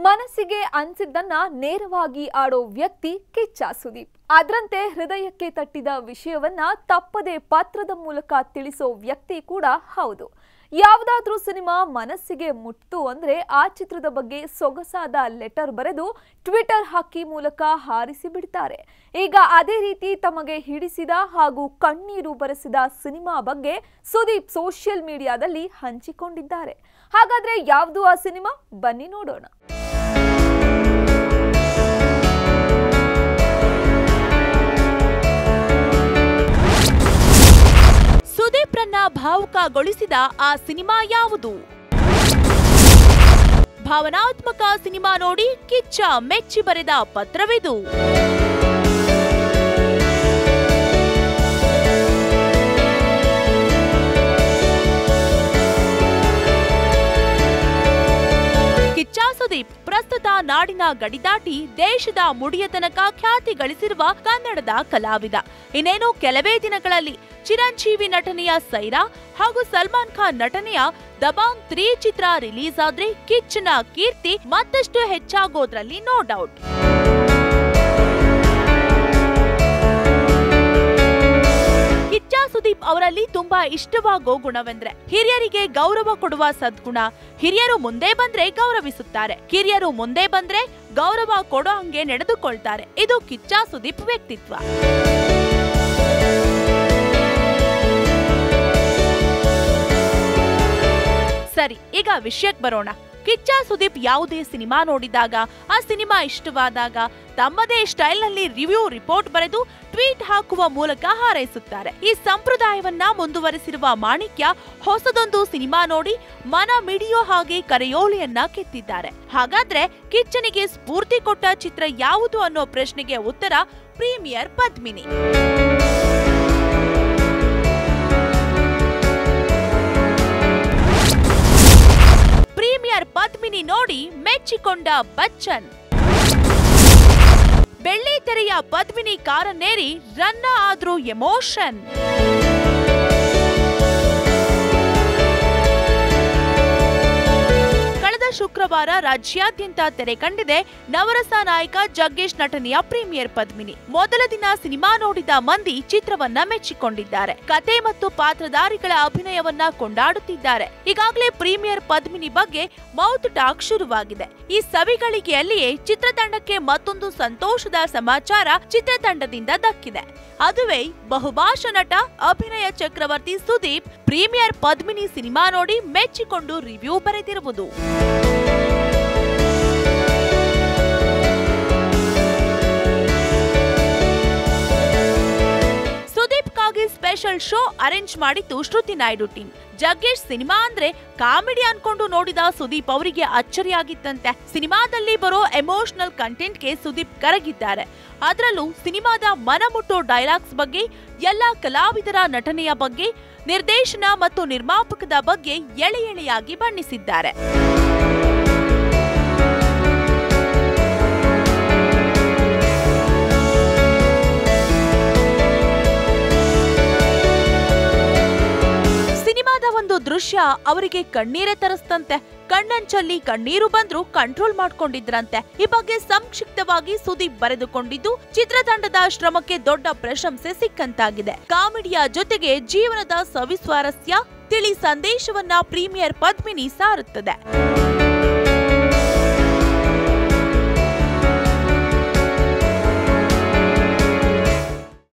ಮನಸ್ಸಿಗೆ ಅನ್ಸಿದ್ದನ್ನ ನೇರವಾಗಿ ಆಡೋ ವ್ಯಕ್ತಿ ಕಿಚ್ಚ ಸುದೀಪ್ ಅದರಂತೆ ಹೃದಯಕ್ಕೆ ತಟ್ಟಿದ ವಿಷಯವನ್ನ ತಪ್ಪದೆ ಪತ್ರದ ಮೂಲಕ ತಿಳಿಸೋ ವ್ಯಕ್ತಿ ಕೂಡ ಹೌದು ಯಾವುದಾದ್ರೂ ಸಿನಿಮಾ ಮನಸ್ಸಿಗೆ ಮುಟ್ತು ಅಂದ್ರೆ ಆ ಚಿತ್ರದ ಬಗ್ಗೆ ಸೊಗಸಾದ ಲೆಟರ್ ಬರೆದು ಟ್ವಿಟರ್ ಹಾಕಿ ಮೂಲಕ ಹಾರಿಸಿ ಬಿಡ್ತಾರೆ ಈಗ ಅದೇ ರೀತಿ ತಮಗೆ ಹಿಡಿಸಿದ ಹಾಗೂ ಕಣ್ಣೀರು ಬರೆಸಿದ ಸಿನಿಮಾ ಬಗ್ಗೆ ಸುದೀಪ್ ಸೋಷಿಯಲ್ ಮೀಡಿಯಾದಲ್ಲಿ ಹಂಚಿಕೊಂಡಿದ್ದಾರೆ ಹಾಗಾದ್ರೆ ಯಾವುದು ಆ ಸಿನಿಮಾ ಬನ್ನಿ ನೋಡೋಣ ಸುದೀಪ್ರನ್ನ ಭಾವುಕಗೊಳಿಸಿದ ಆ ಸಿನಿಮಾ ಯಾವುದು ಭಾವನಾತ್ಮಕ ಸಿನಿಮಾ ನೋಡಿ ಕಿಚ್ಚ ಮೆಚ್ಚಿ ಬರೆದ ಪತ್ರವಿದು ಕಿಚ್ಚ ಸುದೀಪ್ ಪ್ರಸ್ತುತ ನಾಡಿನ ಗಡಿ ದಾಟಿ ದೇಶದ ಮುಡಿಯ ತನಕ ಖ್ಯಾತಿ ಗಳಿಸಿರುವ ಕನ್ನಡದ ಕಲಾವಿದ ಇನ್ನೇನು ಕೆಲವೇ ದಿನಗಳಲ್ಲಿ ಚಿರಂಜೀವಿ ನಟನೆಯ ಸೈರಾ ಹಾಗೂ ಸಲ್ಮಾನ್ ಖಾನ್ ನಟನೆಯ ದಬಾಂಗ್ ತ್ರೀ ಚಿತ್ರ ರಿಲೀಸ್ ಆದ್ರೆ ಕಿಚ್ಚನ ಕೀರ್ತಿ ಮತ್ತಷ್ಟು ಹೆಚ್ಚಾಗೋದ್ರಲ್ಲಿ ನೋ ಡೌಟ್ ಕಿಚ್ಚ ಸುದೀಪ್ ಅವರಲ್ಲಿ ತುಂಬಾ ಇಷ್ಟವಾಗೋ ಗುಣವೆಂದ್ರೆ ಹಿರಿಯರಿಗೆ ಗೌರವ ಕೊಡುವ ಸದ್ಗುಣ ಹಿರಿಯರು ಮುಂದೆ ಬಂದ್ರೆ ಗೌರವಿಸುತ್ತಾರೆ ಕಿರಿಯರು ಮುಂದೆ ಬಂದ್ರೆ ಗೌರವ ಕೊಡೋ ಹಂಗೆ ನಡೆದುಕೊಳ್ತಾರೆ ಇದು ಕಿಚ್ಚ ಸುದೀಪ್ ವ್ಯಕ್ತಿತ್ವ ಸರಿ ಈಗ ವಿಷಯಕ್ಕೆ ಬರೋಣ ಕಿಚ್ಚ ಸುದೀಪ್ ಯಾವುದೇ ಸಿನಿಮಾ ನೋಡಿದಾಗ ಆ ಸಿನಿಮಾ ಇಷ್ಟವಾದಾಗ ತಮ್ಮದೇ ಸ್ಟೈಲ್ನಲ್ಲಿ ರಿವ್ಯೂ ರಿಪೋರ್ಟ್ ಬರೆದು ಟ್ವೀಟ್ ಹಾಕುವ ಮೂಲಕ ಹಾರೈಸುತ್ತಾರೆ ಈ ಸಂಪ್ರದಾಯವನ್ನ ಮುಂದುವರೆಸಿರುವ ಮಾಣಿಕ್ಯ ಹೊಸದೊಂದು ಸಿನಿಮಾ ನೋಡಿ ಮನ ಮಿಡಿಯೋ ಹಾಗೆ ಕರೆಯೋಲಿಯನ್ನ ಕೆತ್ತಿದ್ದಾರೆ ಹಾಗಾದ್ರೆ ಕಿಚ್ಚನಿಗೆ ಸ್ಫೂರ್ತಿ ಕೊಟ್ಟ ಚಿತ್ರ ಯಾವುದು ಅನ್ನೋ ಪ್ರಶ್ನೆಗೆ ಉತ್ತರ ಪ್ರೀಮಿಯರ್ ಪದ್ಮಿನಿ ಪ್ರೀಮಿಯರ್ ಪದ್ಮಿನಿ ನೋಡಿ ಮೆಚ್ಚಿಕೊಂಡ ಬಚ್ಚನ್ ಬೆಳ್ಳಿ ತೆರೆಯ ಪದ್ಮಿನಿ ಕಾರನ್ನೇರಿ ರನ್ನ ಆದ್ರೂ ಎಮೋಷನ್ ಕಳೆದ ಶುಕ್ರವಾರ ರಾಜ್ಯಾದ್ಯಂತ ತೆರೆ ಕಂಡಿದೆ ನವರಸ ನಾಯಕ ಜಗ್ಗೇಶ್ ನಟನೆಯ ಪ್ರೀಮಿಯರ್ ಪದ್ಮಿನಿ ಮೊದಲ ದಿನ ಸಿನಿಮಾ ನೋಡಿದ ಮಂದಿ ಚಿತ್ರವನ್ನ ಮೆಚ್ಚಿಕೊಂಡಿದ್ದಾರೆ ಕತೆ ಮತ್ತು ಪಾತ್ರಧಾರಿಗಳ ಅಭಿನಯವನ್ನ ಕೊಂಡಾಡುತ್ತಿದ್ದಾರೆ ಈಗಾಗಲೇ ಪ್ರೀಮಿಯರ್ ಪದ್ಮಿನಿ ಬಗ್ಗೆ ಮೌತ್ ಟಾಕ್ ಶುರುವಾಗಿದೆ ಈ ಸವಿಗಳಿಗೆಯಲ್ಲಿಯೇ ಚಿತ್ರತಂಡಕ್ಕೆ ಮತ್ತೊಂದು ಸಂತೋಷದ ಸಮಾಚಾರ ಚಿತ್ರತಂಡದಿಂದ ದಕ್ಕಿದೆ ಅದುವೇ ಬಹುಭಾಷಾ ನಟ ಅಭಿನಯ ಚಕ್ರವರ್ತಿ ಸುದೀಪ್ ಪ್ರೀಮಿಯರ್ ಪದ್ಮಿನಿ ಸಿನಿಮಾ ನೋಡಿ ಮೆಚ್ಚಿಕೊಂಡು ರಿವ್ಯೂ ಬರೆದಿರುವುದು ಸುದೀಪ್ಗಾಗಿ ಸ್ಪೆಷಲ್ ಶೋ ಅರೇಂಜ್ ಮಾಡಿತ್ತು ಶ್ರುತಿ ನಾಯ್ಡು ಟೀಮ್ ಜಗ್ಗೇಶ್ ಸಿನಿಮಾ ಅಂದ್ರೆ ಕಾಮಿಡಿ ಅನ್ಕೊಂಡು ನೋಡಿದ ಸುದೀಪ್ ಅವರಿಗೆ ಅಚ್ಚರಿಯಾಗಿತ್ತಂತೆ ಸಿನಿಮಾದಲ್ಲಿ ಬರೋ ಎಮೋಷನಲ್ ಕಂಟೆಂಟ್ಗೆ ಸುದೀಪ್ ಕರಗಿದ್ದಾರೆ ಅದರಲ್ಲೂ ಸಿನಿಮಾದ ಮನಮುಟ್ಟೋ ಡೈಲಾಗ್ಸ್ ಬಗ್ಗೆ ಎಲ್ಲ ಕಲಾವಿದರ ನಟನೆಯ ಬಗ್ಗೆ ನಿರ್ದೇಶನ ಮತ್ತು ನಿರ್ಮಾಪಕದ ಬಗ್ಗೆ ಎಳೆ ಎಳೆಯಾಗಿ ಬಣ್ಣಿಸಿದ್ದಾರೆ ಸಿನಿಮಾದ ಒಂದು ದೃಶ್ಯ ಅವರಿಗೆ ಕಣ್ಣೀರೇ ತರಿಸ್ತಂತೆ ಕಣ್ಣಂಚಲ್ಲಿ ಕಣ್ಣೀರು ಬಂದ್ರು ಕಂಟ್ರೋಲ್ ಮಾಡ್ಕೊಂಡಿದ್ರಂತೆ ಈ ಬಗ್ಗೆ ಸಂಕ್ಷಿಪ್ತವಾಗಿ ಸುದೀಪ್ ಬರೆದುಕೊಂಡಿದ್ದು ಚಿತ್ರತಂಡದ ಶ್ರಮಕ್ಕೆ ದೊಡ್ಡ ಪ್ರಶಂಸೆ ಸಿಕ್ಕಂತಾಗಿದೆ ಕಾಮಿಡಿಯ ಜೊತೆಗೆ ಜೀವನದ ಸವಿಸ್ವಾರಸ್ಯ ತಿಳಿ ಸಂದೇಶವನ್ನ ಪ್ರೀಮಿಯರ್ ಪದ್ಮಿನಿ ಸಾರುತ್ತದೆ